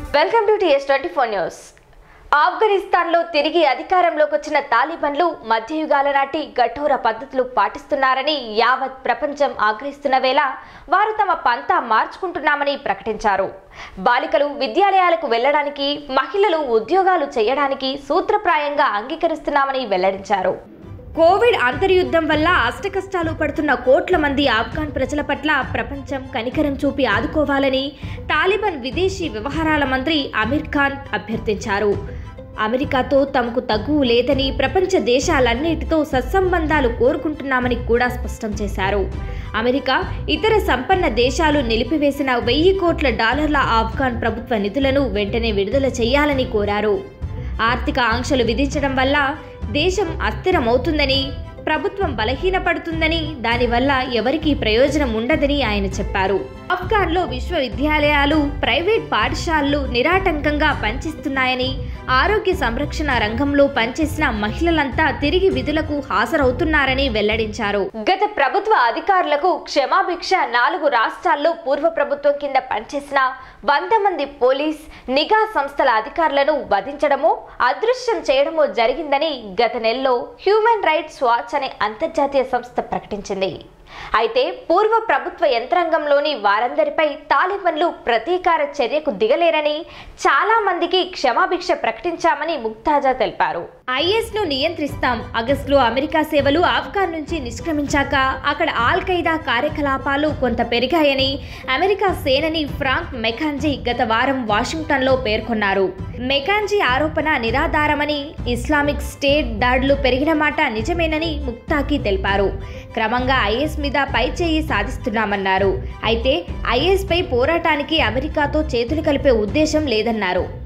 welcome to TS twenty four news ఆఫ్ఘనిస్తాన్లో తిరిగి అధికారంలోకి వచ్చిన తాలిబన్లు మధ్యయుగాల నాటి కఠోర పద్ధతులు పాటిస్తున్నారని యావత్ ప్రపంచం ఆగ్రహిస్తున్న వేళ వారు తమ పంతా మార్చుకుంటున్నామని ప్రకటించారు బాలికలు విద్యాలయాలకు వెళ్లడానికి మహిళలు ఉద్యోగాలు చేయడానికి సూత్రప్రాయంగా అంగీకరిస్తున్నామని వెల్లడించారు కోవిడ్ అంతర్యుద్ధం వల్ల అష్టకష్టాలు పడుతున్న కోట్ల మంది ఆఫ్ఘాన్ ప్రజల పట్ల ప్రపంచం కనికరం చూపి ఆదుకోవాలని తాలిబాన్ విదేశీ వ్యవహారాల మంత్రి అమీర్ ఖాన్ అభ్యర్థించారు అమెరికాతో తమకు తగ్గువు లేదని ప్రపంచ దేశాలన్నిటితో సత్సంబంధాలు కోరుకుంటున్నామని కూడా స్పష్టం చేశారు అమెరికా ఇతర సంపన్న దేశాలు నిలిపివేసిన వెయ్యి కోట్ల డాలర్ల ఆఫ్ఘాన్ ప్రభుత్వ నిధులను వెంటనే విడుదల చేయాలని కోరారు ఆర్థిక ఆంక్షలు విధించడం వల్ల దేశం అస్థిరమవుతుందని ప్రభుత్వం బలహీనపడుతుందని దానివల్ల ఎవరికీ ప్రయోజనం ఉండదని ఆయన చెప్పారు ఆఫ్ఘాన్లో విశ్వవిద్యాలయాలు ప్రైవేట్ పాఠశాలలు నిరాటంకంగా పనిచేస్తున్నాయని ఆరోగ్య సంరక్షణ రంగంలో పనిచేసిన మహిళలంతా తిరిగి విధులకు హాజరవుతున్నారని వెల్లడించారు గత ప్రభుత్వ అధికారులకు క్షమాభిక్ష నాలుగు రాష్ట్రాల్లో పూర్వ ప్రభుత్వం కింద పనిచేసిన వంద మంది పోలీస్ నిఘా సంస్థల అధికారులను వధించడమో అదృశ్యం చేయడమో జరిగిందని గత నెలలో హ్యూమన్ రైట్స్ వాచ్ అనే అంతర్జాతీయ సంస్థ ప్రకటించింది అయితే పూర్వ ప్రభుత్వ యంత్రాంగంలోని వారందరిపై తాలిబన్లు ప్రతీకార చర్యకు దిగలేరని చాలా మందికి క్షమాభిక్ష ప్రకటించామని ముక్తాజా తెలిపారు ఐఎస్ ను నియంత్రిస్తాం ఆగస్టులో అమెరికా సేవలు ఆఫ్ఘాన్ నుంచి నిష్క్రమించాక అక్కడ ఆల్ ఖైదా కార్యకలాపాలు కొంత పెరిగాయని అమెరికా సేనని ఫ్రాంక్ మెకాంజీ గత వారం వాషింగ్టన్లో పేర్కొన్నారు మెకాంజీ ఆరోపణ నిరాధారమని ఇస్లామిక్ స్టేట్ దాడులు పెరిగిన మాట నిజమేనని ముక్తాకి తెలిపారు క్రమంగా ఐఎస్ మీద పై చేయి సాధిస్తున్నామన్నారు అయితే ఐఎస్ పై పోరాటానికి అమెరికాతో చేతులు కలిపే ఉద్దేశం లేదన్నారు